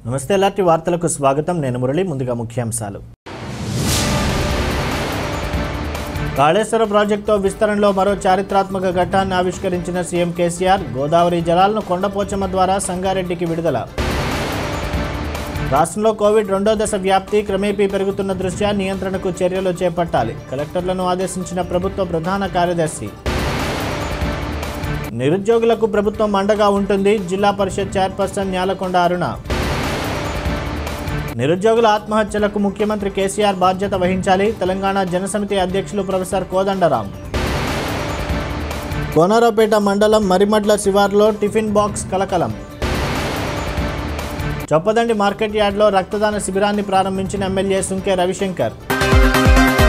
నమస్తే ఎలాంటి వార్తలకు స్వాగతం నేను మురళి ముందుగా ముఖ్యాంశాలు కాళేశ్వర ప్రాజెక్టుతో విస్తరణలో మరో చారిత్రాత్మక ఘట్టాన్ని ఆవిష్కరించిన సీఎం కేసీఆర్ గోదావరి జలాలను కొండపోచమ్మ ద్వారా సంగారెడ్డికి విడుదల రాష్ట్రంలో కోవిడ్ రెండో దశ వ్యాప్తి క్రమేపీ పెరుగుతున్న దృష్ట్యా నియంత్రణకు చర్యలు చేపట్టాలి కలెక్టర్లను ఆదేశించిన ప్రభుత్వ ప్రధాన కార్యదర్శి నిరుద్యోగులకు ప్రభుత్వం అండగా ఉంటుంది జిల్లా పరిషత్ చైర్పర్సన్ న్యాలకొండ అరుణ నిరుద్యోగుల ఆత్మహత్యలకు ముఖ్యమంత్రి కేసీఆర్ బాధ్యత వహించాలి తెలంగాణ జనసమితి అధ్యక్షులు ప్రొఫెసర్ కోదండరాం కోనరాపేట మండలం మరిమడ్ల శివార్లో టిఫిన్ బాక్స్ కలకలం చొప్పదండి మార్కెట్ యార్డ్లో రక్తదాన శిబిరాన్ని ప్రారంభించిన ఎమ్మెల్యే సుంకే రవిశంకర్